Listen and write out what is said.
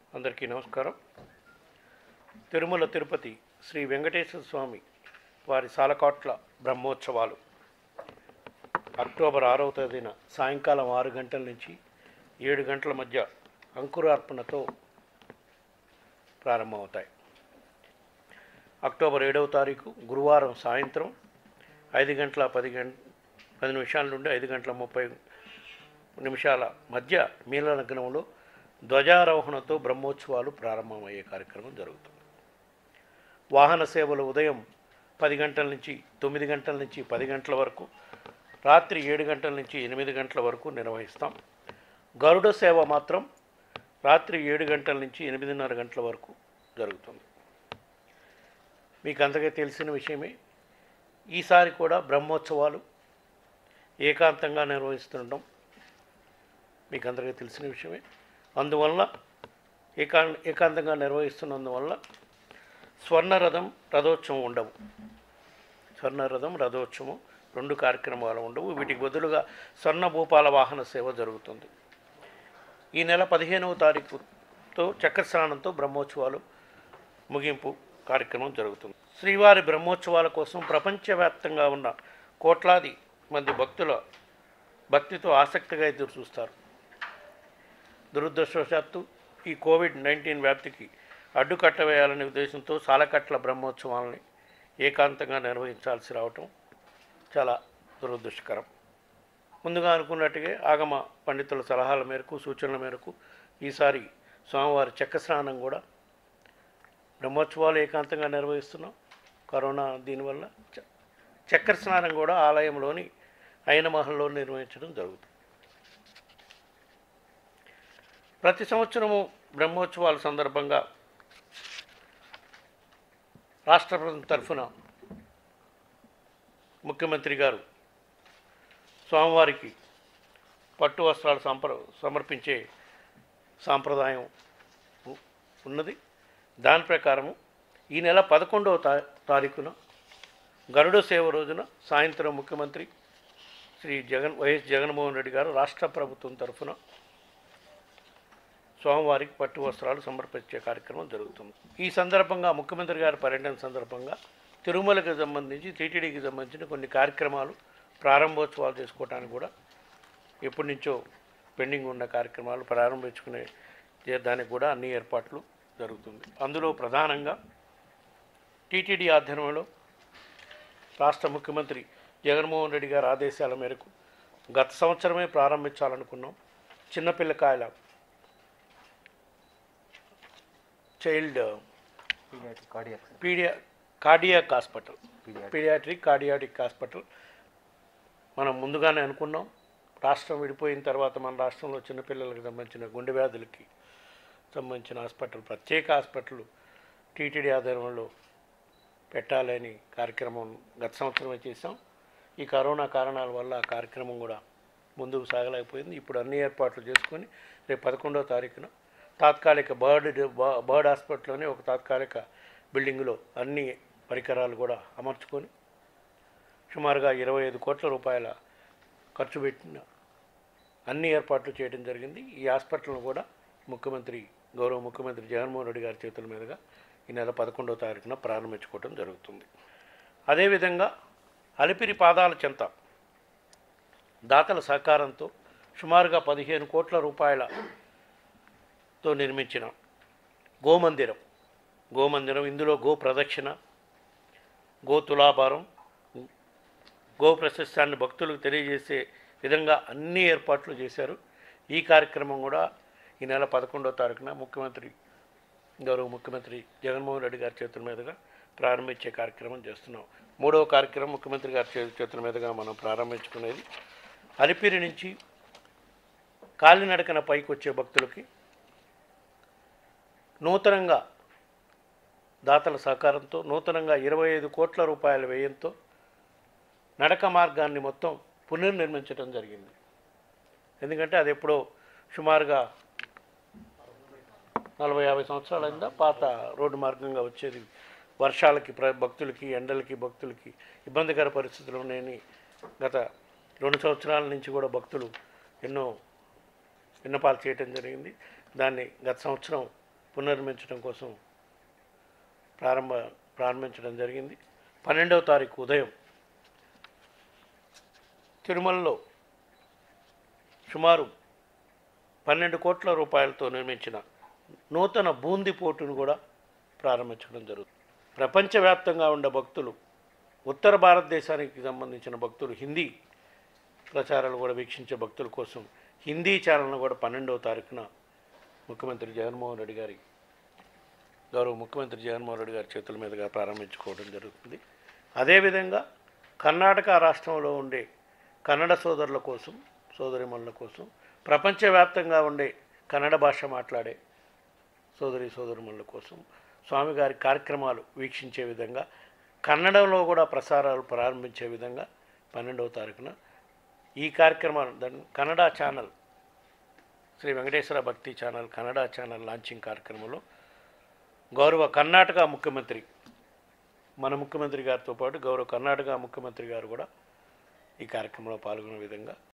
అందరికీ నమస్కారం తిరుమల తిరుపతి శ్రీ వెంకటేశ్వర స్వామి వారి సాలకాట్ల బ్రహ్మోత్సవాలు అక్టోబర్ ఆరవ తేదీన సాయంకాలం ఆరు గంటల నుంచి ఏడు గంటల మధ్య అంకురార్పణతో ప్రారంభమవుతాయి అక్టోబర్ ఏడవ తారీఖు గురువారం సాయంత్రం ఐదు గంటల పది గంట పది నిమిషాల నుండి ఐదు గంటల ముప్పై నిమిషాల మధ్య మీలలగ్నంలో ధ్వజారోహణతో బ్రహ్మోత్సవాలు ప్రారంభమయ్యే కార్యక్రమం జరుగుతుంది వాహన సేవలు ఉదయం పది గంటల నుంచి తొమ్మిది గంటల నుంచి పది గంటల వరకు రాత్రి ఏడు గంటల నుంచి ఎనిమిది గంటల వరకు నిర్వహిస్తాం గరుడ సేవ మాత్రం రాత్రి ఏడు గంటల నుంచి ఎనిమిదిన్నర గంటల వరకు జరుగుతుంది మీకు అంతగా తెలిసిన విషయమే ఈసారి కూడా బ్రహ్మోత్సవాలు ఏకాంతంగా నిర్వహిస్తుండడం మీకు అందరికీ తెలిసిన విషయమే అందువల్ల ఏకా ఏకాంతంగా నిర్వహిస్తున్నందువల్ల స్వర్ణరథం రథోత్సవం ఉండవు స్వర్ణరథం రథోత్సవం రెండు కార్యక్రమాలు ఉండవు వీటికి బదులుగా స్వర్ణ భూపాల వాహన సేవ జరుగుతుంది ఈ నెల పదిహేనవ తారీఖుతో చక్రస్నానంతో బ్రహ్మోత్సవాలు ముగింపు కార్యక్రమం జరుగుతుంది శ్రీవారి బ్రహ్మోత్సవాల కోసం ప్రపంచవ్యాప్తంగా ఉన్న కోట్లాది మంది భక్తుల భక్తితో ఆసక్తిగా ఎదురు చూస్తారు దురదృష్టవశాత్తు ఈ కోవిడ్ నైన్టీన్ వ్యాప్తికి అడ్డుకట్ట వేయాలనే ఉద్దేశంతో సాలకట్ల బ్రహ్మోత్సవాలని ఏకాంతంగా నిర్వహించాల్సి రావటం చాలా దురదృష్టకరం ముందుగా అనుకున్నట్టుగా ఆగమ పండితుల సలహాల మేరకు సూచనల మేరకు ఈసారి స్వామివారి చెక్క స్నానం కూడా బ్రహ్మోత్సవాలు ఏకాంతంగా నిర్వహిస్తున్నాం కరోనా దీనివల్ల చ- చక్కెర స్నానం కూడా ఆలయంలోని అయిన మహల్లో నిర్వహించడం జరుగుతుంది ప్రతి సంవత్సరము బ్రహ్మోత్సవాల సందర్భంగా రాష్ట్ర ప్రభుత్వం తరఫున ముఖ్యమంత్రి గారు స్వామివారికి పట్టు వస్త్రాలు సంప్ర సమర్పించే సాంప్రదాయం ఉ- ఉన్నది దాని ప్రకారము ఈ నెల పదకొండవ తా తారీఖున గరుడ సేవ రోజున సాయంత్రం ముఖ్యమంత్రి శ్రీ జగన్ వైఎస్ జగన్మోహన్ రెడ్డి గారు రాష్ట్ర ప్రభుత్వం తరఫున స్వామివారికి పట్టు వస్త్రాలు సమర్పించే కార్యక్రమం జరుగుతుంది ఈ సందర్భంగా ముఖ్యమంత్రి గారి పర్యటన సందర్భంగా తిరుమలకి సంబంధించి టీటీడీకి సంబంధించిన కొన్ని కార్యక్రమాలు ప్రారంభోత్సవాలు చేసుకోవడానికి కూడా ఎప్పటి నుంచో పెండింగ్ ఉన్న కార్యక్రమాలు ప్రారంభించుకునే చే- దానికి కూడా అన్ని ఏర్పాట్లు జరుగుతుంది అందులో ప్రధానంగా టీటీడీ ఆధ్వర్యంలో రాష్ట్ర ముఖ్యమంత్రి జగన్మోహన్ రెడ్డి గారి ఆదేశాల మేరకు గత సంవత్సరమే ప్రారంభించాలనుకున్నాం చిన్నపిల్లకాయల చైల్డ్ కార్డియాక్ పీడియా cardiac hospital Pediatric. Pediatric cardiac hospital మనం ముందుగానే అనుకున్నాం రాష్ట్రం విడిపోయిన తర్వాత మన రాష్ట్రంలో చిన్నపిల్లలకు సంబంధించిన గుండె వ్యాధులకి సంబంధించిన హాస్పిటల్ ప్రత్యేక హాస్పిటల్ టీటీడీ ఆధ్వర్యంలో పెట్టాలని కార్యక్రమం గత సంవత్సరమే చేసాం ఈ కరోనా కారణాల వల్ల ఆ కార్యక్రమం కూడా ముందుకు సాగలేకపోయింది ఇప్పుడు అన్ని ఏర్పాట్లు చేసుకొని రేపు పదకొండవ తారీఖున తాత్కాలిక బర్డ్ బ- బర్డ్ హాస్పిటల్లోనే ఒక తాత్కాలిక బిల్డింగ్లో అన్ని పరికరాలు కూడా అమర్చుకొని సుమారుగా ఇరవై ఐదు కోట్ల రూపాయల ఖర్చు పెట్టిన అన్ని ఏర్పాట్లు చేయడం జరిగింది ఈ హాస్పిటల్ను కూడా ముఖ్యమంత్రి గౌరవ ముఖ్యమంత్రి జగన్మోహన్ రెడ్డి గారి చేతుల మీదుగా ఈ నెల పదకొండవ తారీఖున ప్రారంభించుకోవడం జరుగుతుంది అదేవిధంగా అలిపిరి పాదాల చెంత దాతల సహకారంతో సుమారుగా పదిహేను కోట్ల రూపాయలతో నిర్మించిన గోమందిరం గోమందిరం ఇందులో గో ప్రదక్షిణ గో తులాభారం గో ప్రశస్తాన్ని భక్తులకు తెలియజేసే విధంగా అన్ని ఏర్పాట్లు చేశారు ఈ కార్యక్రమం కూడా ఈ నెల పదకొండవ తారీఖున ముఖ్యమంత్రి గౌరవ ముఖ్యమంత్రి జగన్మోహన్ రెడ్డి గారి చేతుల మీదుగా ప్రారంభించే కార్యక్రమం చేస్తున్నాం మూడవ కార్యక్రమం ముఖ్యమంత్రి గారి చే- చేతుల మీదుగా మనం ప్రారంభించుకునేది అలిపిరి నుంచి కాలినడకన పైకి వచ్చే భక్తులకి నూతనంగా దాతల సహకారంతో నూతనంగా ఇరవై ఐదు కోట్ల రూపాయల వ్యయంతో నడక మార్గాన్ని మొత్తం పునర్నిర్మించడం జరిగింది ఎందుకంటే అది ఎప్పుడో సుమారుగా నలభై యాభై సంవత్సరాలైందా పాత రోడ్డు మార్గంగా వచ్చేది వర్షాలకి ప్ర భక్తులకి ఎండలకి భక్తులకి ఇబ్బందికర పరిస్థితులు ఉన్నాయని గత రెండు సంవత్సరాల నుంచి కూడా భక్తులు ఎన్నో విన్నపాలు చేయటం జరిగింది దాన్ని గత సంవత్సరం పునర్నిర్మించడం కోసం ప్రారంభ ప్రారంభించడం జరిగింది పన్నెండవ తారీఖు ఉదయం తిరుమలలో సుమారు పన్నెండు కోట్ల రూపాయలతో నిర్మించిన నూతన బూంది పోర్టును కూడా ప్రారంభించడం జరుగుతుంది ప్రపంచవ్యాప్తంగా ఉండే భక్తులు ఉత్తర భారతదేశానికి సంబంధించిన భక్తులు హిందీ ప్రచారాలు కూడా వీక్షించే భక్తుల కోసం హిందీ ఛానల్ను కూడా పన్నెండవ తారీఖున ముఖ్యమంత్రి జగన్మోహన్ రెడ్డి గారి గౌరవ ముఖ్యమంత్రి జగన్మోహన్ రెడ్డి గారి చేతుల మీదుగా ప్రారంభించుకోవడం జరుగుతుంది అదేవిధంగా కర్ణాటక రాష్ట్రంలో ఉండే కన్నడ సోదరుల కోసం సోదరిమణుల కోసం ప్రపంచవ్యాప్తంగా ఉండే కన్నడ భాష మాట్లాడే సోదరి సోదరిమణుల కోసం స్వామిగారి కార్యక్రమాలు వీక్షించే విధంగా కన్నడంలో కూడా ప్రసారాలు ప్రారంభించే విధంగా పన్నెండవ తారీఖున ఈ కార్యక్రమాలు దాని కన్నడ ఛానల్ శ్రీ వెంకటేశ్వర భక్తి ఛానల్ కన్నడ ఛానల్ లాంచింగ్ కార్యక్రమంలో గౌరవ కర్ణాటక ముఖ్యమంత్రి మన ముఖ్యమంత్రి గారితో పాటు గౌరవ కర్ణాటక ముఖ్యమంత్రి గారు కూడా ఈ కార్యక్రమంలో పాల్గొనే విధంగా